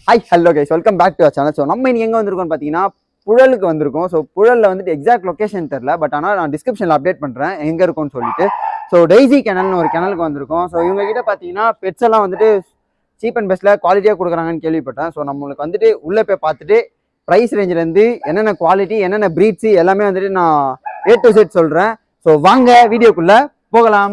Hi hello guys welcome back to channel so நம்ம இன்னைக்கு எங்கே வந்திருக்கோம்னு பார்த்தீங்கன்னா புழலுக்கு வந்திருக்கோம் ஸோ புழலில் வந்துட்டு எக்ஸாக்ட் லொக்கேஷன் தெரில பட் ஆனால் நான் டிஸ்கிரிப்ஷனில் அப்டேட் பண்ணுறேன் எங்கே இருக்கும்னு சொல்லிட்டு ஸோ டெய்ஸி கேனல்னு ஒரு கேனலுக்கு வந்திருக்கோம் ஸோ இவங்க கிட்ட பார்த்தீங்கன்னா பெட்ஸ் எல்லாம் வந்துட்டு சீப் அண்ட் பெஸ்ட்டில் குவாலிட்டியாக கொடுக்குறாங்கன்னு கேள்விப்பட்டேன் ஸோ நம்மளுக்கு வந்துட்டு உள்ளே போய் பார்த்துட்டு ப்ரைஸ் ரேஞ்சிலேருந்து என்னென்ன குவாலிட்டி என்னென்ன ப்ரீட்ஸு எல்லாமே வந்துட்டு நான் ஏ டு செட் சொல்கிறேன் ஸோ வாங்க வீடியோக்குள்ளே போகலாம்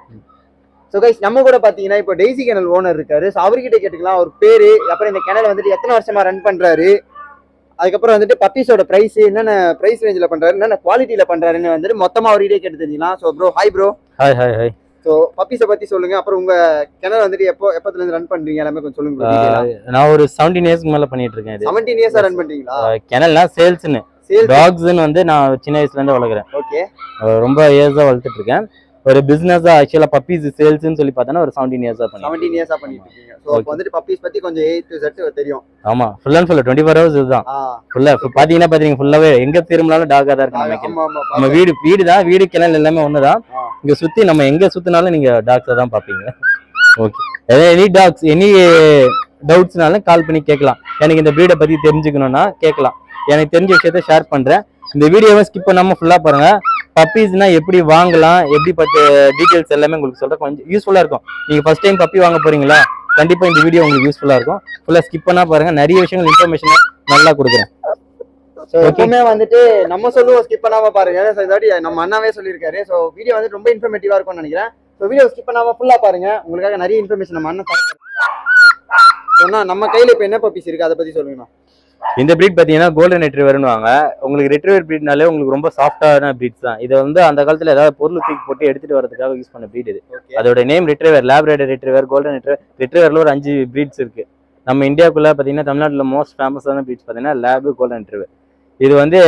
ஸோ கைஸ் நம்ம கூட பார்த்தீங்கன்னா இப்போ டெய்ஸி கேனல் ஓனர் இருக்காரு ஸோ அவர்கிட்ட கேட்டுக்கலாம் அவர் பேரு அப்புறம் இந்த கேனல் வந்துட்டு எத்தனை வருஷமா ரன் பண்றாரு அதுக்கப்புறம் வந்துட்டு பப்பீஸோட பிரைஸ் என்னென்ன பிரைஸ் ரேஞ்சில் பண்றாரு என்னென்ன குவாலிட்டியில பண்றாருன்னு வந்துட்டு மொத்தமா அவர்கிட்டே கேட்டு தெரிஞ்சுக்கலாம் so bro hi bro hi hi hi so பப்பீஸை பத்தி சொல்லுங்க அப்புறம் உங்க கிணறு வந்துட்டு எப்போ எப்பத்துல இருந்து ரன் பண்றீங்க எல்லாமே கொஞ்சம் சொல்லுங்க bro, நான் ஒரு செவன்டீன் இயர்ஸ்க்கு மேல பண்ணிட்டு இருக்கேன் இது செவன்டீன் இயர்ஸா ரன் பண்றீங்களா கிணல்னா சேல்ஸ்னு சேல்ஸ் டாக்ஸ்னு வந்து நான் சின்ன வயசுல இருந்து வளர்க்குறேன் ஓகே அஹ் ரொம்ப இயர்ஸா வளர்த்துட்டு இருக்கேன் ஒரு பிசினஸா ஆக்சுவலா பப்பீஸ் சேல்ஸ்னு சொல்லி பார்த்தோன்னா ஒரு செவன்டீன் இயர்ஸா பண்ணேன் செவன்டீன் இயர்ஸா பண்ணிட்டு இருக்கீங்க ஸோ அப்போ வந்துட்டு பப்பீஸ் பத்தி கொஞ்சம் ஏ டு செட் தெரியும் ஆமா full and full twenty four hours இதுதான் ஆ ஃபுல்லா இப்போ பாத்தீங்கன்னா பாத்தீங்க ஃபுல்லாவே எங்க திரும்பினாலும் டாகா தான் இருக்கு நம்ம கிணறு. ஆமா ஆமா நம்ம வீடு வீடு தான் வீடு கிணல் எல்லாமே ஒண்ணுதான் ஆ. இங்க சுத்தி நம்ம எங்க சுத்தினாலும் நீங்க டாக்ஸை தான் பாப்பீங்க ஓகே எனி டாக்ஸ் எனி டவுட்ஸ்னாலும் கால் பண்ணி கேட்கலாம் எனக்கு இந்த ப்ரீடை பத்தி தெரிஞ்சுக்கணும்னா கேட்கலாம் எனக்கு தெரிஞ்ச விஷயத்த ஷேர் பண்றேன் இந்த வீடியோவை ஸ்கிப் பண்ணாம ஃபுல்லா பாருங்க பப்பீஸ்னா எப்படி வாங்கலாம் எப்படி பத்த டீடைல்ஸ் எல்லாமே உங்களுக்கு சொல்றேன் கொஞ்சம் யூஸ்ஃபுல்லா இருக்கும் நீங்க ஃபர்ஸ்ட் டைம் பப்பி வாங்க போறீங்களா கண்டிப்பா இந்த வீடியோ உங்களுக்கு யூஸ்ஃபுல்லா இருக்கும் ஃபுல்லா ஸ்கிப் பண்ணா பாருங்க நிறைய விஷயங்கள் இன்ஃபர்மேஷன் நல்லா கொடுக்குறேன் ஸோ எப்பவுமே வந்துட்டு நம்ம சொல்லுவோம் ஸ்கிப் பண்ணாம பாருங்க So, இந்த வாட்டி நம்ம அண்ணாவே சொல்லியிருக்காரு ஸோ வீடியோ வந்து ரொம்ப இன்ஃபர்மேட்டிவா இருக்கும்னு நினைக்கிறேன் ஸோ வீடியோ ஸ்கிப் பண்ணாம ஃபுல்லா பாருங்க உங்களுக்காக நிறைய இன்ஃபர்மேஷன் நம்ம அண்ணன் தரேன் சொன்னா நம்ம கையில இப்ப என்ன பப்பீஸ் இருக்கு அதை பத்தி சொல்லுங்கண்ணா இந்த breed பாத்தீங்கன்னா கோல்டன் ரெட்ரிவர்னு வாங்க உங்களுக்கு ரெட்ரிவர் ப்ரீட்னாலே உங்களுக்கு ரொம்ப சாஃப்டான breeds தான் இதை வந்து அந்த காலத்துல ஏதாவது பொருள் தூக்கி போட்டு எடுத்துட்டு வரதுக்காக யூஸ் பண்ண breed இது ஓகே அதோட name retriever Labrador retriever golden retriever ரெட்ரிவர்ல ஒரு அஞ்சு breeds இருக்கு நம்ம இந்தியாவுக்குள்ள பாத்தீங்கன்னா தமிழ்நாட்டுல மோஸ்ட் ஃபேமஸான breeds பாத்தீங்கன்னா லேபு கோல்டன் ரெட்ரிவர் இது வந்து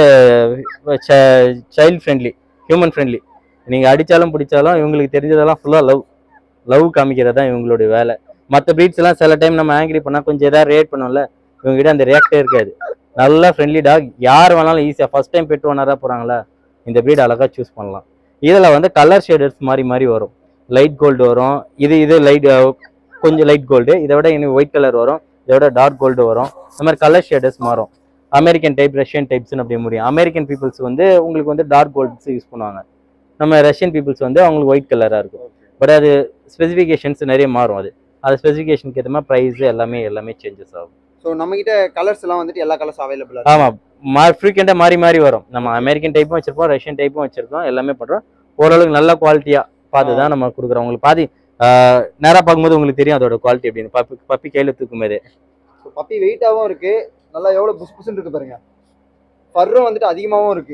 சைல்ட் ஃப்ரெண்ட்லி ஹியூமன் ஃப்ரெண்ட்லி நீங்க அடிச்சாலும் பிடிச்சாலும் இவங்களுக்கு தெரிஞ்சதெல்லாம் ஃபுல்லா லவ் லவ் காமிக்கிறது தான் இவங்களுடைய வேலை மற்ற breeds எல்லாம் சில டைம் நம்ம ஆங்கிரி பண்ணா கொஞ்சம் ஏதாவது ரியாக்ட் பண்ணோம்ல இவங்ககிட்ட அந்த ரியாக்டே இருக்காது நல்லா ஃப்ரெண்ட்லி டாக் யார் வேணாலும் ஈஸியாக ஃபர்ஸ்ட் டைம் பெட் ஓனராக போகிறாங்களா இந்த breed அழகாக சூஸ் பண்ணலாம் இதில் வந்து கலர் ஷேடர்ஸ் மாறி மாறி வரும் லைட் கோல்டு வரும் இது இது லைட் கொஞ்சம் லைட் கோல்டு இதை விட இன்னும் ஒயிட் கலர் வரும் இதை விட டார்க் கோல்டு வரும் இந்த மாதிரி கலர் ஷேடர்ஸ் மாறும் அமெரிக்கன் டைப் ரஷ்யன் டைப்ஸ்னு அப்படி முடியும் அமெரிக்கன் பீப்புள்ஸ் வந்து உங்களுக்கு வந்து டார்க் கோல்ட்ஸ் யூஸ் பண்ணுவாங்க நம்ம ரஷ்யன் பீப்புள்ஸ் வந்து அவங்களுக்கு ஒயிட் கலராக இருக்கும் பட் அது ஸ்பெசிஃபிகேஷன்ஸ் நிறைய மாறும் அது அது ஸ்பெசிஃபிகேஷனுக்கு ஏற்ற மாதிரி ப்ரைஸ் எல்லாமே எல்லாமே சேஞ்சஸ் ஆகும் ஸோ நம்ம கிட்ட கலர்ஸ் எல்லாம் வந்துட்டு எல்லா கலர்ஸ் அவைலபிளா ஆமா மா ஃப்ரீக்வெண்ட்டாக மாறி மாறி வரும் நம்ம அமெரிக்கன் டைப்பும் வச்சிருப்போம் ரஷ்யன் டைப்பும் வச்சிருக்கோம் எல்லாமே பண்றோம் ஓரளவுக்கு நல்ல குவாலிட்டியா பார்த்து தான் நம்ம கொடுக்குறோம் உங்களுக்கு பாதி ஆஹ் நேரா பார்க்கும்போது உங்களுக்கு தெரியும் அதோட குவாலிட்டி அப்படின்னு பப்பி பப்பி கையில தூக்கும் போது ஸோ பப்பி வெயிட்டாவும் இருக்கு நல்லா எவ்வளவு புஷ் புஷ்னு இருக்கு பாருங்க பர்ரும் வந்துட்டு அதிகமாவும் இருக்கு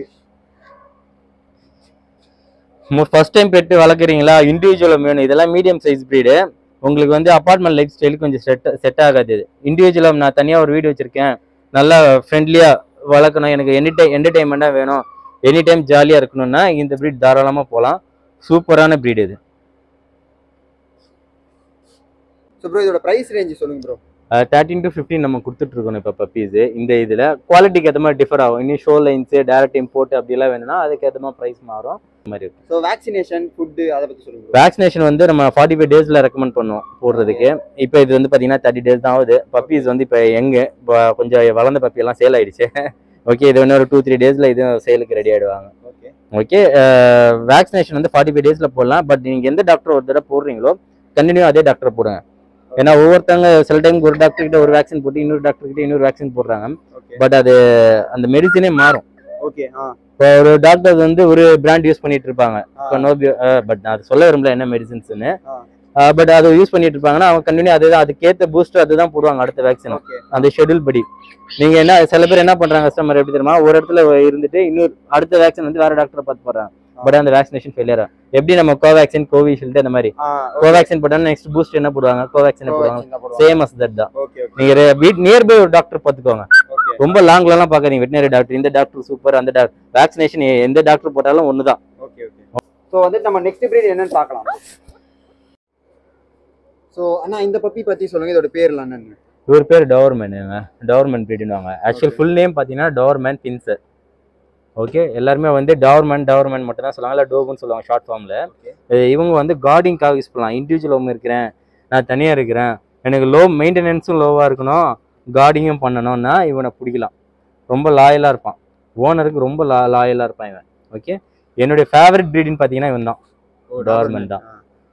ஃபர்ஸ்ட் டைம் பெட்டு வளர்க்குறீங்களா இண்டிவிஜுவல் வேணும் இதெல்லாம் மீடியம் சைஸ் ப்ரீடு உங்களுக்கு வந்து அப்பார்ட்மெண்ட் லைஃப் ஸ்டைலுக்கு கொஞ்சம் செட் செட் ஆகாது இது இண்டிவிஜுவலாக நான் தனியாக ஒரு வீடு வச்சிருக்கேன் நல்லா ஃப்ரெண்ட்லியாக வளர்க்கணும் எனக்கு எனி டைம் என்டர்டைன்மெண்ட்டாக வேணும் எனி டைம் ஜாலியாக இருக்கணும்னா இந்த ப்ரீட் தாராளமாக போகலாம் சூப்பரான ப்ரீட் இது ஸோ ப்ரோ இதோட பிரைஸ் ரேஞ்ச் சொல்லுங்க ப்ரோ தேர்ட்டின் டு ஃபிஃப்டின் நம்ம கொடுத்துட்டு இருக்கோம் இப்போ பப்பீஸ் இந்த இதில் குவாலிட்டிக்கு ஏற்ற மாதிரி டிஃபர் ஆகும் இன்னும் ஷோ லைன்ஸு டேரக்ட் இம்போர்ட் அப்படிலாம் வேணும்னா அதுக்கு ஏற்ற மாதிரி ப்ரைஸ் மாறும் இந்த மாதிரி இருக்கும் ஸோ வேக்சினேஷன் ஃபுட்டு அதை பத்தி சொல்லுங்க bro. வேக்சினேஷன் வந்து நம்ம ஃபார்ட்டி ஃபைவ் டேஸில் ரெக்கமெண்ட் பண்ணுவோம் போடுறதுக்கு இப்போ இது வந்து பார்த்தீங்கன்னா தேர்ட்டி டேஸ் தான் ஆகுது பப்பீஸ் வந்து இப்போ எங்கே கொஞ்சம் வளர்ந்த puppy எல்லாம் சேல் ஆயிடுச்சு ஓகே இது இன்னும் ஒரு டூ த்ரீ டேஸில் இதுவும் சேலுக்கு ரெடி ஆயிடுவாங்க ஓகே ஓகே வேக்சினேஷன் வந்து ஃபார்ட்டி ஃபைவ் டேஸில் போடலாம் பட் நீங்கள் எந்த டாக்டர் ஒரு தடவை போடுறீங்களோ கண்டினியூ அதே டாக்டர் போடுங்க ஏன்னா ஒவ்வொருத்தவங்க சில டைம் ஒரு டாக்டர் கிட்ட ஒரு வேக்சின் போட்டு இன்னொரு டாக்டர் கிட்ட இன்னொரு வேக்சின் போடுறாங்க ஓகே பட் அது அந்த மெடிசினே மாறும் ஓகே ஆ இப்போ ஒரு டாக்டர் வந்து ஒரு பிராண்ட் யூஸ் பண்ணிட்டு இருப்பாங்க ஆ. இப்போ நோ பட் நான் அது சொல்ல விரும்பல என்ன மெடிசின்ஸ்னு ஆ. பட் அதை யூஸ் பண்ணிட்டு இருப்பாங்கன்னா அவங்க கண்டினியூ அதுதான் அதுக்கேற்ற பூஸ்டர் அதுதான் போடுவாங்க அடுத்த வேக்சின் ஓகே அந்த ஷெட்யூல் படி நீங்க என்ன சில பேர் என்ன பண்றாங்க கஸ்டமர் எப்படி தெரியுமா ஒரு இடத்துல இருந்துட்டு இன்னொரு அடுத்த வேக்சின் வந்து வேற டாக்டரை பார்த்து போடுறாங்க பட் அந்த வேக்சினேஷன் ஃபெயிலியர் எப்படி நம்ம கோவேக்சின் கோவிஷீல்டு அந்த மாதிரி ஆ கோவேக்சின் போட்டாலும் நெக்ஸ்ட் பூஸ்ட் என்ன போடுவாங்க கோவேக்சின் போடுவாங்க சேம் அஸ் தட் தான் ஓகே ஓகே நீங்க வீட் நியர்பை ஒரு டாக்டர் பார்த்துக்கோங்க ஓகே ரொம்ப லாங்ல எல்லாம் பாக்காதீங்க வெட்டினரி டாக்டர் இந்த டாக்டர் சூப்பர் அந்த டாக்டர் வேக்சினேஷன் எந்த டாக்டர் போட்டாலும் ஒண்ணுதான் ஓகே ஓகே ஸோ வந்துட்டு நம்ம நெக்ஸ்ட் பிரீட் என்னன்னு பார்க்கலாம் ஸோ அண்ணா இந்த பப்பி பத்தி சொல்லுங்க இதோட பேர்லாம் என்னன்னு இவர் பேர் டவர்மேனுங்க டவர்மேன் ப்ரீடுவாங்க ஆக்சுவல் ஃபுல் நேம் பார்த்தீங்கன்னா டவர்மேன் பின்சர் ஓகே எல்லாருமே வந்து டவர்மேன் டவர்மேன் மட்டும் தான் சொல்லுவாங்க இல்லை டோகுன்னு சொல்லுவாங்க ஷார்ட் ஃபார்மில் Okay. இவங்க வந்து கார்டிங்காக யூஸ் பண்ணலாம் இண்டிவிஜுவல் ஹோம் இருக்கிறேன் நான் தனியாக இருக்கிறேன் எனக்கு லோ மெயின்டெனன்ஸும் லோவாக இருக்கணும் கார்டிங்கும் பண்ணணும்னா இவனை பிடிக்கலாம் ரொம்ப லாயலாக இருப்பான் ஓனருக்கு ரொம்ப லா லாயலாக இருப்பான் இவன் ஓகே என்னுடைய ஃபேவரட் ப்ரீடுன்னு பார்த்தீங்கன்னா இவன் தான் Doberman தான்.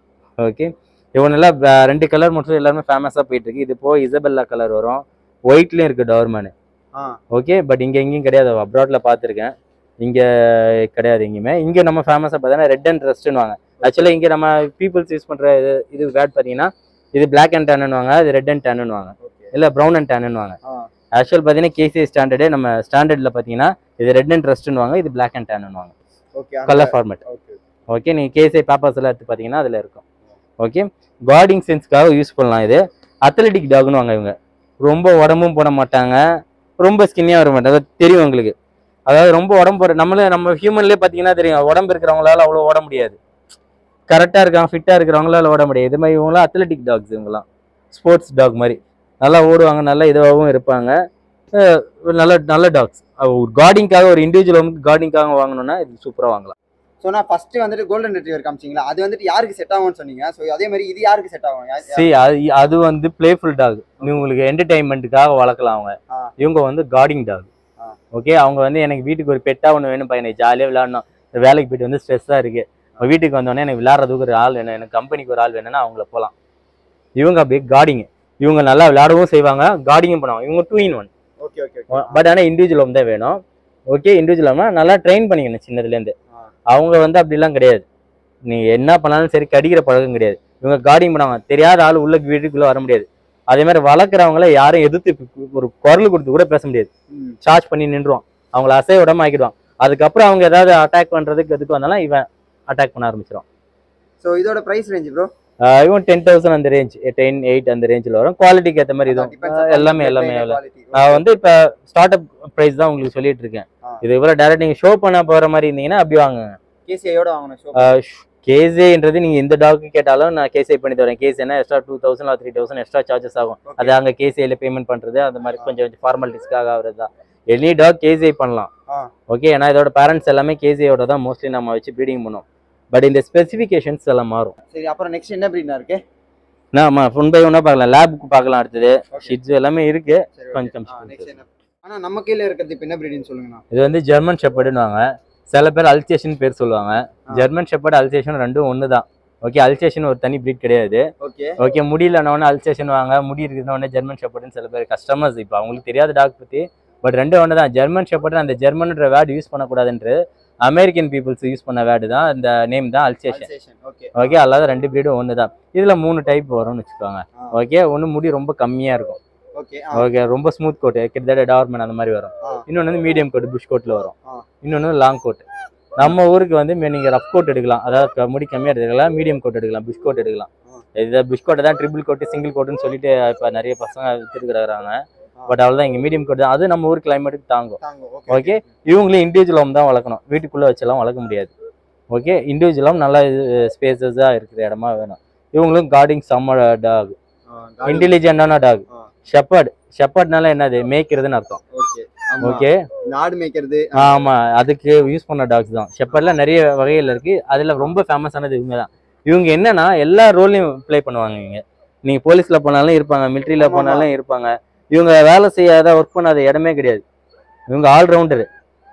ஓகே இவனெல்லாம் வே- ரெண்டு கலர் மட்டும் எல்லாருமே ஃபேமஸாக போயிட்டு இருக்கு இது போக இசபெல்லா கலர் வரும் ஒயிட்லேயும் இருக்குது டார்மேனு ஆ. ஓகே பட் இங்கே எங்கேயும் கிடையாது அப்ராடில் பார்த்துருக்கேன் இங்கே கிடையாது எங்கேயுமே இங்கே நம்ம ஃபேமஸாக பார்த்தீங்கன்னா ரெட் அண்ட் ரெஸ்ட்னுவாங்க ஆக்சுவலாக இங்கே நம்ம பீப்புள்ஸ் யூஸ் பண்ணுற இது இது வேட் பார்த்தீங்கன்னா இது பிளாக் அண்ட் டேனுவாங்க இது ரெட் அண்ட் டேனுவாங்க இல்லை ப்ரௌன் அண்ட் டேனுவாங்க ஆ. ஆக்சுவல் பார்த்தீங்கன்னா கேசிஐ ஸ்டாண்டர்டே நம்ம ஸ்டாண்டர்டில் பார்த்தீங்கன்னா இது ரெட் அண்ட் ரெஸ்ட்னுவாங்க இது பிளாக் அண்ட் டேனுவாங்க okay colour format okay okay நீங்கள் கேசிஐ பேப்பர்ஸ் எல்லாம் எடுத்து பார்த்தீங்கன்னா அதில் இருக்கும் ஓகே கார்டிங் சென்ஸ்க்காக யூஸ் பண்ணலாம் இது அத்லெட்டிக் டாக்னு வாங்க இவங்க ரொம்ப உடம்பும் போட மாட்டாங்க ரொம்ப ஸ்கின்னியாக வர மாட்டாங்க அது தெரியும் உங்களுக்கு அதாவது ரொம்ப உடம்பு போட நம்மளே நம்ம ஹியூமன்லேயே பார்த்தீங்கன்னா தெரியும் உடம்பு இருக்கிறவங்களால அவ்வளோ ஓட முடியாது கரெக்டாக இருக்காங்க ஃபிட்டாக இருக்கிறவங்களால ஓட முடியாது இது மாதிரி இவங்களாம் அத்லெட்டிக் டாக்ஸ் இவங்களாம் ஸ்போர்ட்ஸ் டாக் மாதிரி நல்லா ஓடுவாங்க நல்லா இதுவாகவும் இருப்பாங்க அஹ் நல்ல நல்ல டாக்ஸ் கார்டிங்காக ஒரு இண்டிவிஜுவல் வந்து கார்டிங்காக வாங்கணும்னா இது சூப்பராக வாங்கலாம் ஸோ நான் ஃபர்ஸ்ட் வந்துட்டு கோல்டன் ரெட்ரீவர் காமிச்சிங்களா அது வந்துட்டு யாருக்கு செட் ஆகும்னு சொன்னீங்க ஸோ அதே மாதிரி இது யாருக்கு செட் ஆகும் யா- யா- சரி அது அது வந்து பிளேஃபுல் டாக் உங்களுக்கு என்டர்டைன்மெண்ட்டுக்காக வளர்க்கலாம் அவங்க ஆ. இவங்க வந்து கார்டிங் டாக் ஆ. ஓகே அவங்க வந்து எனக்கு வீட்டுக்கு ஒரு பெட்டா ஒன்று வேணும் பையனை ஜாலியாக விளையாடணும் வேலைக்கு போயிட்டு வந்து ஸ்ட்ரெஸ்ஸாக இருக்கு இப்ப வீட்டுக்கு வந்தோடனே எனக்கு விளையாடுறதுக்கு ஒரு ஆள் வேணும் எனக்கு கம்பெனிக்கு ஒரு ஆள் வேணும்னா அவங்கள போகலாம் இவங்க அப்படியே கார்டிங் இவங்க நல்லா விளையாடவும் செய்வாங்க கார்டிங்கும் பண்ணுவாங்க இவங்க two in one okay okay okay but ஆனால் இண்டிவிஜுவல் ஹோம் தான் வேணும் ஓகே இண்டிவிஜுவல் ஹோம்னா நல்லா ட்ரெயின் பண்ணிக்கணும் சின்னதுலேருந்து ஆ. அவங்க வந்து அப்படிலாம் கிடையாது நீ என்ன பண்ணாலும் சரி கடிக்கிற பழக்கம் கிடையாது இவங்க கார்டிங் பண்ணுவாங்க தெரியாத ஆள் உள்ள வீட்டுக்குள்ள வர முடியாது அதே மாதிரி வளர்க்குறவங்கள யாரும் எதிர்த்து ஒரு குரல் கொடுத்து கூட பேச முடியாது ம். சார்ஜ் பண்ணி நின்றுவான் அவங்கள அசைய விடாம ஆக்கிடுவான் அதுக்கப்புறம் அவங்க ஏதாவது அட்டாக் பண்றதுக்கு எதுக்கு வந்தாலும் இவன் அட்டாக் பண்ண ஆரம்பிச்சிடும் ஸோ இதோட பிரைஸ் ரேஞ்ச் ப்ரோ இவன் டென் தௌசண்ட் அந்த ரேஞ்ச் டென் எயிட் அந்த ரேஞ்சில் வரும் குவாலிட்டிக்கு ஏற்ற மாதிரி இதுவும் ஆஹ் எல்லாமே எல்லாமே எல்லாம் நான் வந்து இப்போ ஸ்டார்ட் அப் ப்ரைஸ் தான் உங்களுக்கு சொல்லிட்டு இருக்கேன் ஆ. இது இவ்வளோ டேரக்ட் நீங்கள் ஷோ பண்ண போகிற மாதிரி இருந்தீங்கன்னா அப்படி வாங்குங்க கேசிஐயோட வாங்கணும் ஷோ கேசேன்றது நீங்கள் எந்த டாக்கு கேட்டாலும் நான் கேசே பண்ணி தரேன் கேசேனா extra two thousand three thousand extra charges ஆகும் அது அங்கே கேசிஐல பேமெண்ட் பண்ணுறது அந்த மாதிரி கொஞ்சம் கொஞ்சம் ஃபார்மாலிட்டிஸ்க்காக ஆகுறது தான் எனி டாக் கேசிஐ பண்ணலாம் ஆ. ஓகே ஏன்னா இதோட பேரண்ட்ஸ் எல்லாமே கேசிஐயோட தான் மோஸ்ட்லி நம்ம வச்சு ப்ரீடிங் பண்ணுவோம் பட் இந்த ஸ்பெசிஃபிகேஷன்ஸ் எல்லாம் மாறும் சரி அப்புறம் நெக்ஸ்ட் என்ன ப்ரீட்னா இருக்கு நம்ம ஒன் பை ஒன்னாக பார்க்கலாம் லேபுக்கு பார்க்கலாம் அடுத்தது Okay. ஷிட்ஸ் எல்லாமே இருக்கு சரி கொஞ்சம் நெக்ஸ்ட் என்ன ஆனா நம்ம கீழ இருக்கிறது இப்போ என்ன ப்ரீட்னு சொல்லுங்கண்ணா இது வந்து ஜெர்மன் ஷெப்பர்டுன்னுவாங்க சில பேர் அல்சேஷன் பேர் சொல்லுவாங்க ஆ. ஜெர்மன் ஷெப்பர்ட் அல்சேஷன் ரெண்டும் ஒன்று தான் ஓகே அல்சேஷன் ஒரு தனி breed கிடையாது ஓகே ஓகே முடியலனவொன்னே அல்சேஷன் வாங்க முடி இருக்குதுன்னு ஜெர்மன் ஷெப்பர்டுன்னு சில பேர் கஸ்டமர்ஸ் இப்போ அவங்களுக்கு தெரியாத டாக் பற்றி பட் ரெண்டும் ஒன்று தான் ஜெர்மன் ஷெப்பர்டு அந்த ஜெர்மன்ற வேர்டு யூஸ் பண்ணக்கூடாதுன்று அமெரிக்கன் பீப்புள்ஸ் யூஸ் பண்ண வேர்டு தான் இந்த நேம் தான் அல்சேஷன் ஓகே ஓகே அல்லாத ரெண்டு பிரீடும் ஒன்று தான் இதில் மூணு டைப் வரும்னு வச்சுக்கோங்க ஆ. ஓகே ஒன்று முடி ரொம்ப கம்மியாக இருக்கும் ஓகே ஓகே ரொம்ப ஸ்மூத் கோட் கிட்டத்தட்ட டார்மன் அந்த மாதிரி வரும் ஆ. இன்னொன்று வந்து மீடியம் கோட் புஷ் கோட்டில் வரும் ஆ. இன்னொன்று லாங் கோட் நம்ம ஊருக்கு வந்து மே- நீங்க ரஃப் கோட் எடுக்கலாம் அதாவது க- முடி கம்மியாக எடுக்கலாம் மீடியம் கோட் எடுக்கலாம் புஷ் கோட் எடுக்கலாம் இதை புஷ் கோட்டை தான் ட்ரிபிள் கோட்டு சிங்கிள் கோட்டுன்னு சொல்லிட்டு இப்போ நிறைய பசங்க வித்துருக்குறாங்க பட் அவ்வளோதான் இங்கே மீடியம் கோட் தான் அது நம்ம ஊர் கிளைமேட்டுக்கு தாங்கும் தாங்க ஓகே இவங்களே இண்டிவிஜுவல் தான் வளர்க்கணும் வீட்டுக்குள்ளே வச்செல்லாம் வளர்க்க முடியாது ஓகே இண்டிவிஜுவலும் நல்லா ஸ்பேசஸாக இருக்கிற இடமா வேணும் இவங்களும் கார்டிங் செம்ம டாக் இன்டெலிஜென்டான டாக் ஆ. ஷெப்பர்ட் ஷெப்பர்ட்னால என்னது மேய்க்கிறதுன்னு அர்த்தம் ஓகே ஓகே நாடு மேய்க்கிறது ஆமா அதுக்கு யூஸ் பண்ண டாக்ஸ் தான் ஷெப்பர்ட்ல நிறைய வகைகள் இருக்கு அதுல ரொம்ப ஃபேமஸானது இவங்க தான் இவங்க என்னன்னா எல்லா ரோலையும் ப்ளே பண்ணுவாங்க இவங்க நீங்க போலீஸ்ல போனாலும் இருப்பாங்க மிலிட்ரியில ஆமா, போனாலும் இருப்பாங்க இவங்க வேலை செய்யாத ஒர்க் பண்ணாத இடமே கிடையாது இவங்க ஆல்ரவுண்டர்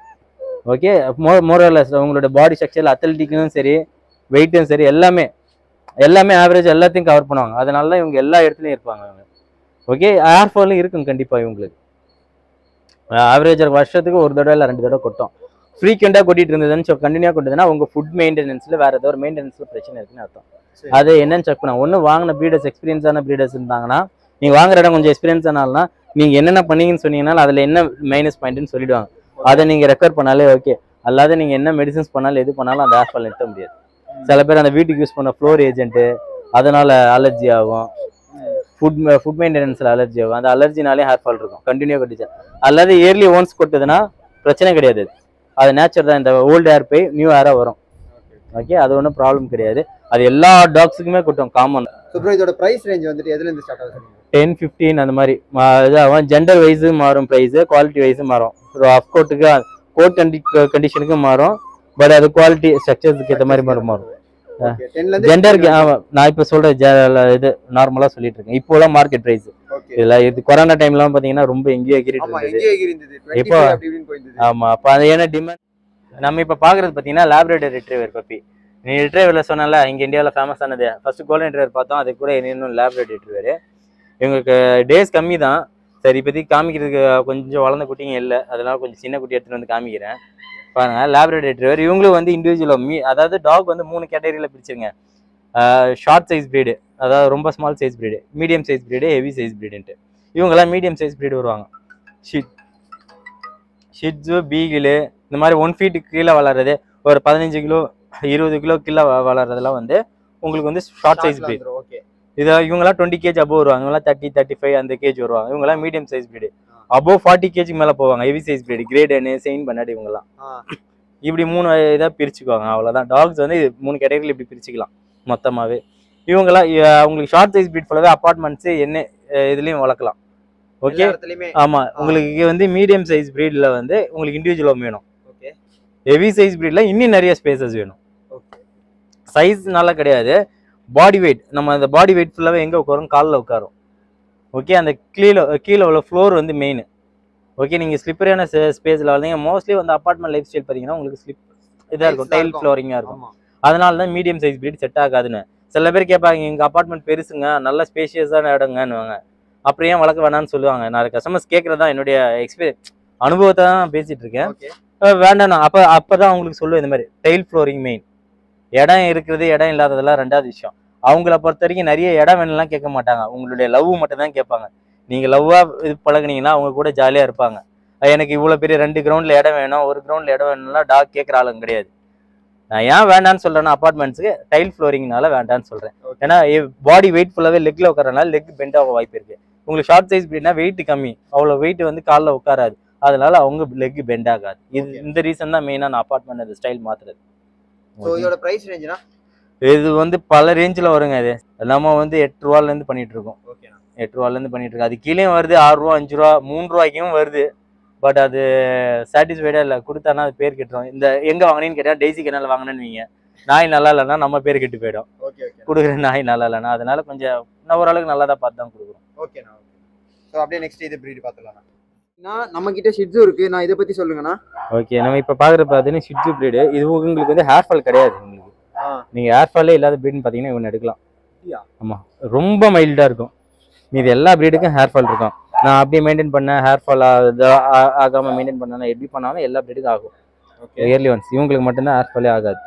ஓகே மோ மோரலஸ் உங்களோட பாடி ஸ்ட்ரக்சர் அத்லட்டிக்கும் சரி வெயிட்டும் சரி எல்லாமே எல்லாமே ஆவரேஜ் எல்லாத்தையும் கவர் பண்ணுவாங்க அதனால தான் இவங்க எல்லா இடத்துலையும் இருப்பாங்க இவங்க ஓகே ஏர் ஃபாலும் இருக்கும் கண்டிப்பாக இவங்களுக்கு ஆவரேஜ் வருஷத்துக்கு ஒரு தடவை இல்லை ரெண்டு தடவை கொட்டும் ஃப்ரீக்வெண்ட்டாக கொட்டிட்டு இருந்ததுன்னு சொல் கண்டினியூ கொண்டதுன்னா உங்கள் ஃபுட் மெயின்டெனன்ஸில் வேறு ஏதோ ஒரு மெயின்டெனன்ஸில் பிரச்சனை இருக்குன்னு அர்த்தம் சரி. அது என்னன்னு செக் பண்ண ஒன்று வாங்கின ப்ரீடர்ஸ் எக்ஸ்பீரியன்ஸான ப்ரீடர்ஸ் இருந்தாங்கன்னா நீங்கள் வாங்குற இடம் கொஞ்சம் எக்ஸ்பீரியன்ஸ் ஆனாலும் நீங்கள் என்னென்ன பண்ணீங்கன்னு சொன்னீங்கன்னா அதில் என்ன மைனஸ் பாயிண்ட்னு சொல்லிடுவாங்க அதை நீங்கள் ரெக்கார்ட் பண்ணாலே ஓகே அல்லாத நீங்கள் என்ன மெடிசன்ஸ் பண்ணாலும் எது பண்ணாலும் அந்த ஹேர் ஃபால் நிறுத்த முடியாது சில பேர் அந்த வீட்டுக்கு யூஸ் பண்ண ஃப்ளோர் ஏஜென்ட்டு அதனால அலர்ஜி ஆகும் ஃபுட் ஃபுட் மெயின்டெனன்ஸில் அலர்ஜி ஆகும் அந்த அலர்ஜினாலே ஹேர் ஃபால் இருக்கும் கண்டினியூ கொட்டிச்சு அல்லாத இயர்லி ஒன்ஸ் கொட்டுதுன்னா பிரச்சனை கிடையாது அது. அது நேச்சர் தான் இந்த ஓல்டு ஹேர் போய் நியூ ஹேராக வரும் ஓகே அது ஒன்றும் ப்ராப்ளம் கிடையாது அது எல்லா டாக்ஸுக்குமே கொட்டும் காமன் ஸோ ப்ரோ இதோட பிரைஸ் ரேஞ்ச் வந்துட்டு எதுல இருந்து ஸ்டார்ட் ஆகுது டென் ஃபிஃப்டீன் அந்த மாதிரி மா- இதாகும் ஜெண்டர் வைஸு மாறும் ப்ரைஸு குவாலிட்டி வைஸும் மாறும் ஸோ ஆஃப் கோட்டுக்கு கோட் கண்டி கண்டிஷனுக்கும் மாறும் பட் அது குவாலிட்டி ஸ்ட்ரக்சர்ஸுக்கு ஏற்ற மாதிரி மாறும் மாறும் ஓகே 10ல இருந்து ஜெண்டருக்கு நான் இப்போ சொல்ற ஜ- இது நார்மலா சொல்லிட்டு இருக்கேன் இப்போலாம் மார்க்கெட் பிரைஸ் ஓகே இதுல இது கொரோனா டைம்லாம் பாத்தீங்கன்னா ரொம்ப எங்கேயோ எகிரிட்டு ஆமா இருந்தது எங்கே இருந்தது 25 இப்போ- அப்படி இப்படின்னு போயிருந்தது ஆமா அப்ப அது ஏன்னா டிமாண்ட் நம்ம இப்ப பாக்குறது பாத்தீங்கன்னா லேப்ரேட்டர் ரிட்ரைவர் பப்பி நீ ரிட்ரைவர்ல சொன்னல இங்க இந்தியாவில் ஃபேமஸ் ஆனது ஃபர்ஸ்ட் கோல்டன் ரிட்ரைவர் பார்த்தோம் அது கூட இன்னும் லேப்ரேட்டர் ரிட்ரைவர் இவங்களுக்கு டேஸ் கம்மி தான் சரி இப்போதைக்கு காமிக்கிறதுக்கு கொஞ்சம் வளர்ந்த குட்டிங்க இல்லை அதனால கொஞ்சம் சின்ன குட்டி எடுத்துட்டு வந்து காமிக்கிறேன் பாருங்க லேப்ரேட்டர் ரிட்ரைவர் இவங்களும் வந்து இண்டிவிஜுவல் மீ அதாவது டாக் வந்து மூணு கேட்டகரியில் பிரிச்சிருங்க ஷார்ட் சைஸ் பிரீடு அதாவது ரொம்ப small size breed medium size breed heavy size பிரீடுன்ட்டு இவங்கெல்லாம் மீடியம் சைஸ் பிரீடு வருவாங்க ஷிட் ஷிட்ஸு பீகிளு இந்த மாதிரி ஒன் ஃபீட்டுக்கு கீழே வளர்றது ஒரு பதினஞ்சு கிலோ இருபது கிலோ கீழே வ- வளர்றதெல்லாம் வந்து உங்களுக்கு வந்து ஷார்ட் சைஸ் பிரீட் ஓகே இது இவங்கெல்லாம் டுவெண்ட்டி கேஜ் அபோவ் வருவாங்க இவங்கெல்லாம் தேர்ட்டி தேர்ட்டி ஃபைவ் அந்த கேஜ் வருவாங்க இவங்கெல்லாம் medium size breed above forty KG மேலே போவாங்க ஹெவி சைஸ் பிரீடு கிரேடனு செயின் பண்ணாடி இவங்கெல்லாம் இப்படி மூணு இதாக பிரிச்சுக்குவாங்க அவ்வளோதான் டாக்ஸ் வந்து இது மூணு கேட்டகரியில் இப்படி பிரிச்சுக்கலாம் மொத்தமாகவே இவங்கெல்லாம் இ- உங்களுக்கு ஷார்ட் சைஸ் பிரீட் ஃபுல்லாகவே அப்பார்ட்மெண்ட்ஸு என்ன அஹ் இதுலேயும் வளர்க்கலாம் ஓகே இடத்துலயுமே ஆமாம் உங்களுக்கு வந்து மீடியம் சைஸ் ப்ரீடில் வந்து உங்களுக்கு இண்டிவிஜுவல் வேணும் ஓகே ஹெவி சைஸ் ப்ரீடில் இன்னும் நிறைய ஸ்பேசஸ் வேணும் ஓகே சைஸ்னால கிடையாது பாடி வெயிட் நம்ம அந்த பாடி வெயிட் ஃபுல்லாகவே எங்கே உட்காரும் காலில் உட்காரும் ஓகே அந்த கீழே கீழே உள்ள ஃப்ளோர் வந்து மெயின் ஓகே நீங்கள் ஸ்லிப்பரியான ஸ்பேஸில் வந்தீங்க மோஸ்ட்லி வந்து அப்பார்ட்மெண்ட் லைஃப் ஸ்டைல் பார்த்தீங்கன்னா உங்களுக்கு ஸ்லிப் இதாக இருக்கும் Tiles தான் டைல் இருக்கும். ஃப்ளோரிங்காக இருக்கும் ஆமா அதனால தான் மீடியம் சைஸ் பிரீட் செட் ஆகாதுன்னு சில பேர் கேட்பாங்க எங்கள் அப்பார்ட்மெண்ட் பெருசுங்க நல்ல ஸ்பேஷியஸான இடங்கன்னுவாங்க அப்புறம் ஏன் வளர்க்க வேணாம்னு சொல்லுவாங்க நான் கஸ்டமர்ஸ் கேட்குறது தான் என்னுடைய எக்ஸ்பீரியன்ஸ் அனுபவத்தை தான் நான் பேசிட்டு இருக்கேன் ஓகே அஹ் வேண்டாம் நான் அப்போ அப்போ தான் உங்களுக்கு சொல்லுவேன் இந்த மாதிரி டைல் ஃப்ளோரிங் மெயின் இடம் இருக்கிறது இடம் இல்லாததெல்லாம் ரெண்டாவது விஷயம் அவங்கள பொறுத்த வரைக்கும் நிறைய இடம் வேணும்லாம் கேட்க மாட்டாங்க உங்களுடைய லவ் மட்டும் தான் கேட்பாங்க நீங்கள் லவ்வாக இது பழகுனீங்கன்னா அவங்க கூட ஜாலியாக இருப்பாங்க அஹ் எனக்கு இவ்வளோ பெரிய ரெண்டு கிரவுண்டில் இடம் வேணும் ஒரு கிரவுண்டில் இடம் வேணும்னா டாக் கேட்குற ஆளுங்க கிடையாது நான் ஏன் வேண்டான்னு சொல்கிறேன்னா அப்பார்ட்மெண்ட்ஸுக்கு டைல் ஃப்ளோரிங்னால வேண்டான்னு சொல்கிறேன் Okay. ஏன்னா பாடி வெயிட் ஃபுல்லாகவே லெக்கில் உட்காரனால லெக் பெண்ட் ஆக வாய்ப்பு இருக்கு உங்களுக்கு ஷார்ட் சைஸ் அப்படின்னா வெயிட் கம்மி அவ்வளோ வெயிட் வந்து காலில் உட்காராது அதனால அவங்க லெக் பெண்ட் ஆகாது இது Okay. இந்த ரீசன் தான் மெயினாக நான் அப்பார்ட்மெண்ட் அந்த ஸ்டைல் மாத்துறது சோ இதோட பிரைஸ் ரேஞ்ச்னா இது வந்து பல ரேஞ்சில் வருங்க இது நம்ம வந்து எட்டு ரூபாலேருந்து பண்ணிட்டு இருக்கோம் ஓகேண்ணா எட்டு ரூபாலேருந்து பண்ணிட்டு இருக்கோம் அது கீழே வருது ஆறு ரூபா அஞ்சு ரூபா மூணு ரூபாய்க்கும் வருது பட் அது சாட்டிஸ்ஃபைடாக இல்லை கொடுத்தானா அது பேர் கெட்டுரும் இந்த எங்கே வாங்கினேன்னு கேட்டால் டெய்ஸி கெனால் வாங்கினேன்னு வைங்க நாய் நல்லா இல்லைன்னா நம்ம பேர் கெட்டு போயிடும் ஓகே ஓகே கொடுக்குற நாய் நல்லா இல்லைன்னா அதனால கொஞ்சம் நான் ஓரளவுக்கு நல்லா தான் பார்த்து தான் கொடுக்குறோம் ஓகேண்ணா ஓகே ஸோ அப்படியே நெக்ஸ்ட் இது ப்ரீட் பார்த்துலாம் நம்ம கிட்ட ஷிட்ஸும் இருக்கு நான் இதை பத்தி சொல்லுங்கண்ணா ஓகே நம்ம இப்போ பார்க்குற பார்த்தீங்கன்னா ஷிட்ஜு பிரீடு இது உங்களுக்கு வந்து ஹேர் ஃபால் கிடையாது உங்களுக்கு ஆ நீங்கள் ஹேர் ஃபாலே இல்லாத ப்ரீட்னு பார்த்தீங்கன்னா இவன் எடுக்கலாம் அப்படியா? ஆமாம் ரொம்ப மைல்டாக இருக்கும் மீது எல்லா ப்ரீடுக்கும் ஹேர் ஃபால் இருக்கும் நான் அப்படியே மெயின்டைன் பண்ணேன் ஹேர் ஃபால் ஆகாமல் மெயின்டைன் பண்ணேன் எப்படி பண்ணாலும் எல்லா ப்ரீடுக்கும் ஆகும் ஓகே இயர்லி ஒன்ஸ் இவங்களுக்கு மட்டும்தான் ஹேர் ஃபாலே ஆகாது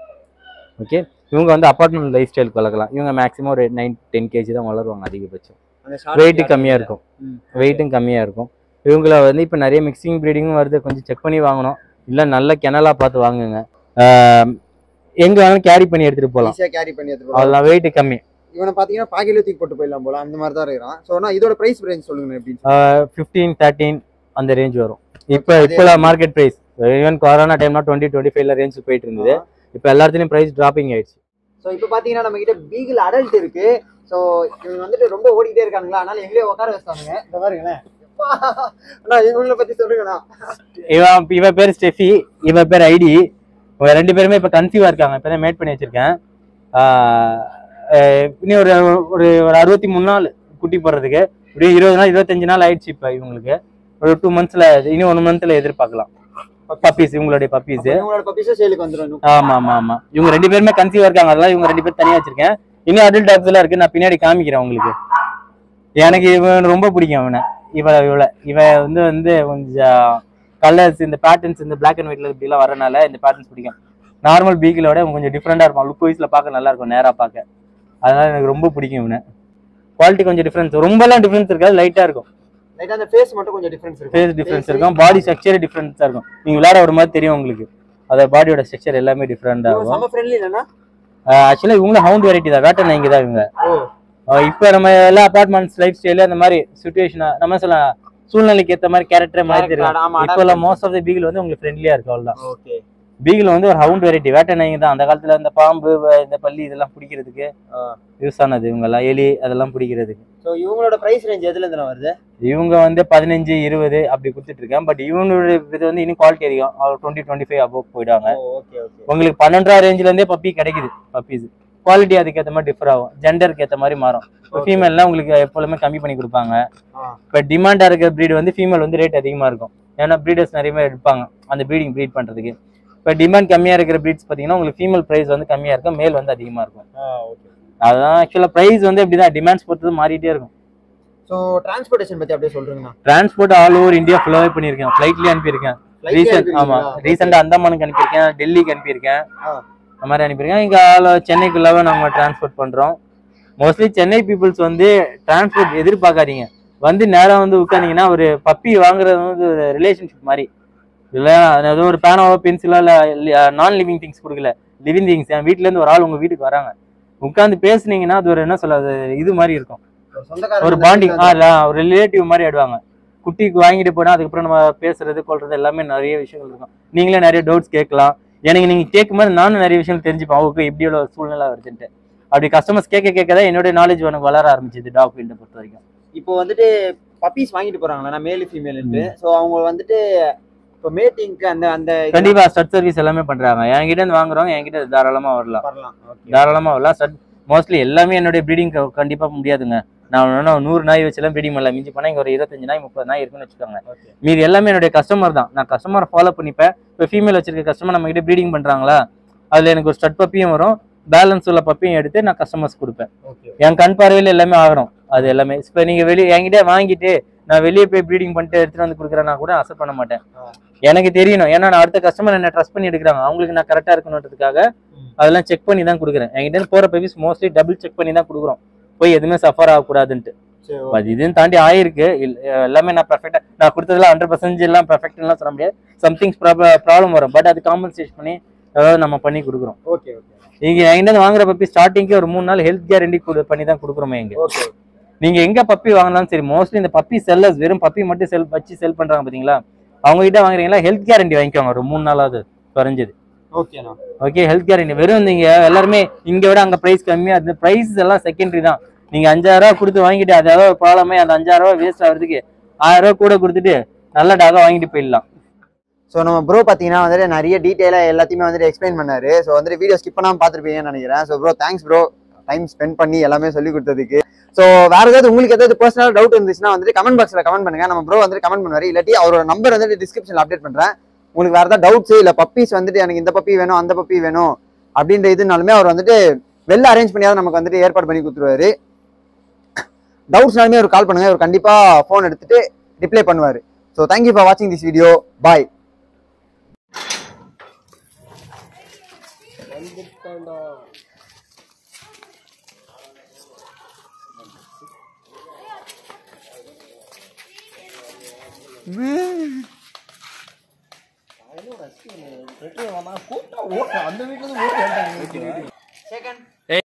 ஓகே இவங்க வந்து அப்பார்ட்மெண்ட் லைஃப் ஸ்டைலுக்கு வளர்க்கலாம் இவங்க மேக்ஸிமம் ஒரு நைன் டென் கேஜி தான் வளருவாங்க அதிகபட்சம் அந்த short வெயிட்டு hair கம்மியாக இருக்கு. இருக்கும் ம். வெயிட்டும் கம்மியாக இருக்கும் இவங்கள வந்து இப்போ நிறைய மிக்சிங் ப்ரீடிங்கும் வருது கொஞ்சம் செக் பண்ணி வாங்கணும் இல்லை நல்ல கிணலா பார்த்து வாங்குங்க ஆஹ் எங்க வேணாலும் கேரி பண்ணி எடுத்துட்டு போகலாம் ஈஸியா கேரி பண்ணி எடுத்துட்டு போகலாம் அதெல்லாம் வெயிட் கம்மி இவனை பாத்தீங்கன்னா பாக்கில தூக்கி போட்டு போயிடலாம் போல அந்த மாதிரி தான் இருக்கிறான் ஸோ நான் இதோட பிரைஸ் ரேஞ்ச் சொல்லுங்க எப்படின்னு ஃபிஃப்டீன் தேர்ட்டீன் அந்த ரேஞ்ச் வரும் இப்போ அதே இப்போ மார்க்கெட் ப்ரைஸ் ஈவன் கொரோனா டைம்லாம் டுவெண்ட்டி டுவெண்ட்டி ஃபைவ்ல ரேஞ்ச் போயிட்டு இருந்தது இப்போ எல்லாத்துலேயும் ப்ரைஸ் ட்ராப்பிங் ஆயிடுச்சு ஸோ இப்போ பார்த்தீங்கன்னா நம்ம கிட்ட பீகிள் அடல்ட் இருக்கு ஸோ இவங்க வந்துட்டு ரொம்ப ஓடிக்கிட்டே இருக்காங்களா அதனால எங்களே உட்கார வச்சானுங்க இந்த பாருங்களேன் எப்பா! அண்ணா இவங்கள பத்தி சொல்லுங்கண்ணா இவன் இவன் பேர் ஸ்டெஃபி இவன் பேர் ஐடி இவங்க ரெண்டு பேருமே இப்போ கன்சீவா இருக்காங்க இப்போ தான் மேட் பண்ணி வச்சிருக்கேன் ஆஹ் அஹ் இன்னும் ஒரு ஒரு ஒரு அறுபத்தி மூணு நாள் குட்டி போடுறதுக்கு இப்படியும் இருபது நாள் இருபத்தஞ்சு நாள் ஆயிடுச்சு இப்போ இவங்களுக்கு ஒரு டூ மந்த்ஸ்ல இன்னும் ஒன் மந்த்ல எதிர்பார்க்கலாம் பப்பீஸ் இவங்களுடைய பப்பீஸ் இவங்களோட பப்பீஸும் சேலுக்கு வந்துடும் ஆமா ஆமா ஆமா இவங்க ரெண்டு பேருமே கன்சீவா இருக்காங்க அதெல்லாம் இவங்க ரெண்டு பேரும் தனியா வச்சிருக்கேன் இன்னும் அடல்ட் டாக்ஸ் எல்லாம் இருக்கு நான் பின்னாடி காமிக்கிறேன் உங்களுக்கு எனக்கு இவன் ரொம்ப பிடிக்கும் அவனை இவ இவள இவ வந்து வந்து கொஞ்சம் கலர்ஸ் இந்த பேட்டர்ன்ஸ் இந்த பிளாக் அண்ட் ஒயிட்ல இப்படிலாம் வரனால இந்த பேட்டர்ன்ஸ் பிடிக்கும் நார்மல் பீக்கிலோட இவன் கொஞ்சம் டிஃப்ரெண்டா இருப்பான் லுக் வைஸ்ல பார்க்க நல்லா இருக்கும் நேரா பார்க்க அதனால எனக்கு ரொம்ப பிடிக்கும் இவனை குவாலிட்டி கொஞ்சம் டிஃப்ரென்ஸ் ரொம்பலாம் டிஃப்ரென்ஸ் இருக்காது லைட்டா இருக்கும் லைட்டா அந்த ஃபேஸ் மட்டும் கொஞ்சம் டிஃபரன்ஸ் இருக்கு ஃபேஸ் டிஃப்ரென்ஸ் இருக்கும் பாடி ஸ்ட்ரக்சர் டிஃப்ரென்ஸா இருக்கும் நீங்க விளையாட ஒரு மாதிரி தெரியும் உங்களுக்கு அத பாடியோட ஸ்ட்ரக்சர் எல்லாமே டிஃப்ரெண்டா இருக்கும் செம ஃப்ரெண்ட்லி இல்லைன்னா ஆக்சுவலா இவங்களும் ஹவுண்ட் வெரைட்டி தான் வேட்டை நாய்ங்க தான் இவங்க ஓ அஹ் இப்போ நம்ம எல்லா அபார்ட்மெண்ட்ஸ் லைஃப் ஸ்டைல அந்த மாதிரி சுச்சுவேஷன் நம்ம சொல்லலாம் சூழ்நிலைக்கு ஏத்த மாதிரி கேரக்டர் மாதிரி தெரியும் ஆமா இப்போ எல்லாம் மோஸ்ட் ஆஃப் த பீகிள் வந்து உங்களுக்கு ஃப்ரெண்ட்லியா இருக்கு அவ்வளவுதான் ஓகே பீகில் வந்து ஒரு ஹவுண்ட் வெரைட்டி வேட்டை நாய்ங்க தான் அந்த காலத்துல இந்த பாம்பு வ- இந்த பல்லி இதெல்லாம் பிடிக்கிறதுக்கு யூஸ் ஆனது இவங்கெல்லாம் எலி அதெல்லாம் பிடிக்கிறதுக்கு ஸோ இவங்களோட பிரைஸ் ரேஞ்ச் எதுல இருந்து வருது இவங்க வந்து பதினஞ்சு இருபது அப்படி கொடுத்துட்டு இருக்கேன் பட் இவங்களோட இது வந்து இன்னும் குவாலிட்டி அதிகம் டுவெண்ட்டி டுவெண்ட்டி ஃபைவ் அபோவ் போயிடுவாங்க ஓகே ஓகே உங்களுக்கு பன்னெண்டாயிரம் ரேஞ்சில இருந்தே பப்பி கிடைக்குது பப்பீஸ் குவாலிட்டி அதுக்கேற்ற மாதிரி டிஃபர் ஆகும் ஜெண்டருக்கு ஏற்ற மாதிரி மாறும் இப்போ ஃபீமேல்லாம் உங்களுக்கு எப்பொழுதுமே கம்மி பண்ணி கொடுப்பாங்க ஆ. இப்போ டிமாண்டாக இருக்கிற ப்ரீடு வந்து ஃபீமேல் வந்து ரேட் அதிகமாக இருக்கும் ஏன்னா ப்ரீடர்ஸ் நிறைய பேர் எடுப்பாங்க அந்த ப்ரீடிங் ப்ரீட் பண்ணுறதுக்கு இப்போ டிமாண்ட் கம்மியாக இருக்கிற ப்ரீட்ஸ் பார்த்தீங்கன்னா உங்களுக்கு ஃபீமேல் ப்ரைஸ் வந்து கம்மியாக இருக்கும் மேல் வந்து அதிகமாக இருக்கும் ஓகே அதுதான் ஆக்சுவலாக ப்ரைஸ் வந்து இப்படி தான் டிமாண்ட்ஸ் பொறுத்து மாறிட்டே இருக்கும் ஸோ டிரான்ஸ்போர்ட்டேஷன் பத்தி அப்படியே சொல்றீங்கண்ணா டிரான்ஸ்போர்ட் ஆல் ஓவர் இந்தியா ஃபுல்லாகவே பண்ணியிருக்கேன் ஃப்ளைட்லேயே அனுப்பியிருக்கேன் ரீசெண்ட் ஆமா ரீசெண்டா அந்தமானுக்கு அனுப்பியிருக்கேன் டெல்லிக்கு அனுப்பியிருக்கேன் ஆ. அந்த மாதிரி அனுப்பியிருக்கேன் இங்க ஆள் சென்னைக்குள்ளவே நம்ம டிரான்ஸ்போர்ட் பண்றோம் மோஸ்ட்லி சென்னை பீப்புள்ஸ் வந்து டிரான்ஸ்போர்ட் எதிர்பார்க்காதீங்க வந்து நேரா வந்து உட்காந்தீங்கன்னா ஒரு பப்பி வாங்குறது வந்து ஒரு ரிலேஷன்ஷிப் மாதிரி இல்ல அதாவது ஒரு பேனாவோ பென்சிலோ இல்ல நான் லிவிங் திங்ஸ் கொடுக்கல லிவிங் திங்ஸ் என் வீட்ல இருந்து ஒரு ஆள் உங்க வீட்டுக்கு வராங்க உட்காந்து பேசுனீங்கன்னா அது ஒரு என்ன சொல்ல அது இது மாதிரி இருக்கும் ஒரு பாண்டிங் ஒரு ரிலேட்டிவ் மாதிரி ஆயிடுவாங்க குட்டிக்கு வாங்கிட்டு போனா அதுக்கப்புறம் நம்ம பேசுறது கொள்றது எல்லாமே நிறைய விஷயங்கள் இருக்கும் நீங்களே நிறைய டவுட்ஸ் கேட்கலாம் எனக்கு நீங்க கேட்கும் போது நானும் நிறைய விஷயம் தெரிஞ்சுப்பேன் அவங்க இப்படி உள்ள சூழ்நிலை வருதுன்ட்டு அப்படி கஸ்டமர்ஸ் கேட்க கேட்க தான் என்னோட நாலேஜ் எனக்கு வளர ஆரம்பிச்சது டாக் ஃபீல்டை பொறுத்த வரைக்கும் இப்போ வந்துட்டு பப்பீஸ் வாங்கிட்டு போறாங்களா மேல் ஃபீமேல்ட்டு ஸோ அவங்க வந்துட்டு இப்போ மேட்டிங்க்கு அந்த அந்த இதெல்லாம் கண்டிப்பா ஸ்டட் சர்வீஸ் எல்லாமே பண்றாங்க என்கிட்ட இருந்து வாங்குறவங்க என்கிட்ட தாராளமா வரலாம் வரலாம் ஓகே தாராளமா வரலாம் ஸ்டட் மோஸ்ட்லி எல்லாமே என்னுடைய ப்ரீடிங் கண்டிப்பா முடியாதுங்க நான் வேணா ஒரு நூறு நாய் வச்செல்லாம் ப்ரீடிங் பண்ணல மிஞ்சி பண்ணா இங்க ஒரு இருபத்தஞ்சு நாய் முப்பது நாய் இருக்குன்னு வச்சுக்கோங்க ஓகே மீதி எல்லாமே என்னுடைய கஸ்டமர் தான் நான் கஸ்டமரை ஃபாலோ பண்ணிப்பேன் இப்போ ஃபீமேல் வச்சிருக்க கஸ்டமர் நம்ம கிட்ட ப்ரீடிங் பண்றாங்களா அதுல எனக்கு ஒரு ஸ்டட் பப்பியும் வரும் பேலன்ஸ் உள்ள பப்பியும் எடுத்து நான் கஸ்டமர்ஸ் கொடுப்பேன் ஓகே என் கண் பார்வையில் எல்லாமே ஆகணும் அது எல்லாமே இப்போ நீங்க வெளியே என்கிட்ட வாங்கிட்டு நான் வெளியே போய் ப்ரீடிங் பண்ணிட்டு எடுத்துட்டு வந்து கொடுக்குறேன்னா கூட அக்செப்ட் பண்ண மாட்டேன் ஆ. எனக்கு தெரியணும் ஏன்னா நான் அடுத்த கஸ்டமர் என்ன ட்ரஸ்ட் பண்ணி எடுக்கிறாங்க அவங்களுக்கு நான் கரெக்டா இருக்கணுன்றதுக்காக ம். அதெல்லாம் செக் பண்ணி தான் கொடுக்குறேன் என்கிட்ட இருந்து போற பப்பீஸ் மோஸ்ட்லி டபுள் செக் பண்ணி தான் கொடுக்குறோம் போய் எதுவுமே சஃபர் ஆகக்கூடாதுன்ட்டு சரி அது இதுன்னு தாண்டி ஆயிருக்கு இல்ல- எல்லாமே நான் பெர்ஃபெக்டா நான் கொடுத்ததுல ஹண்ட்ரட் பர்சன்டேஜ் எல்லாம் பெர்ஃபெக்ட்லாம் சொல்ல முடியாது சம்திங்ஸ் ப்ராப்ளம் வரும் பட் அது காம்பன்சேட் பண்ணி அதாவது நம்ம பண்ணி கொடுக்குறோம் ஓகே ஓகே நீங்க என்கிட்ட இருந்து வாங்குற பப்பி ஸ்டார்டிங்கே ஒரு மூணு நாள் ஹெல்த் கேரண்டி பண்ணி தான் கொடுக்குறோமே இங்க ஓகே நீங்க எங்க பப்பி வாங்கினாலும் சரி மோஸ்ட்லி இந்த பப்பி செல்லர்ஸ் வெறும் பப்பி மட்டும் செல் வச்சு செல் பண்றாங்க பாத்தீங்களா அவங்க கிட்ட வாங்குறீங்களா ஹெல்த் கேரண்டி வாங்கிக்கோங்க ஒரு மூணு நாளாவது குறைஞ்சது ஓகேண்ணா ஓகே ஹெல்த் கேரண்டி வெறும் நீங்க எல்லாருமே இங்க விட அங்க பிரைஸ் கம்மியா அது பிரைஸ் எல்லாம் செகண்டரி தான் நீங்க அஞ்சாயிரம் ரூபாய் கொடுத்து வாங்கிட்டு அது ஏதாவது ப்ராப்ளமே அந்த அஞ்சாயிரம் ரூபாய் வேஸ்ட் ஆகிறதுக்கு ஆயிரம் ரூபாய் கூட கொடுத்துட்டு நல்ல டாகா வாங்கிட்டு போயிடலாம் ஸோ நம்ம ப்ரோ பார்த்தீங்கன்னா வந்துட்டு நிறைய டீட்டெயிலாக எல்லாத்தையுமே வந்துட்டு எக்ஸ்பிளைன் பண்ணாரு ஸோ வந்துட்டு வீடியோ ஸ்கிப் பண்ணாமல் பார்த்துருப்பீங்கன்னு நினைக்கிறேன் so bro thanks bro time spend பண்ணி எல்லாமே சொல்லி கொடுத்ததுக்கு ஸோ வேற ஏதாவது உங்களுக்கு ஏதாவது பர்சனல் டவுட் இருந்துச்சுன்னா வந்துட்டு கமெண்ட் பாக்ஸில் கமெண்ட் பண்ணுங்க நம்ம ப்ரோ வந்துட்டு கமெண்ட் பண்ணுவார் இல்லாட்டி அவரோட நம்பர் வந்துட்டு டிஸ்கிரிப்ஷனில் அப்டேட் பண்ணுறேன் உங்களுக்கு வேற ஏதாவது டவுட்ஸ் இல்லை பப்பீஸ் வந்துட்டு எனக்கு இந்த பப்பி வேணும் அந்த பப்பி வேணும் அப்படின்ற இதுனாலுமே அவர் வந்துட்டு வெளில அரேஞ்ச் பண்ணியாவது நமக்கு வந்துட்டு ஏற்பாடு பண்ணி கொடுத்துருவாரு டவுட்ஸ்னாலுமே அவர் கால் பண்ணுங்க அவர் கண்டிப்பாக ஃபோன் எடுத்துட்டு ரிப்ளை பண்ணுவார் ஸோ தேங்க்யூ ஃபார் வாட்சிங் திஸ் வீடியோ பாய் அந்த வீட்டுல இருந்து ஓட்டு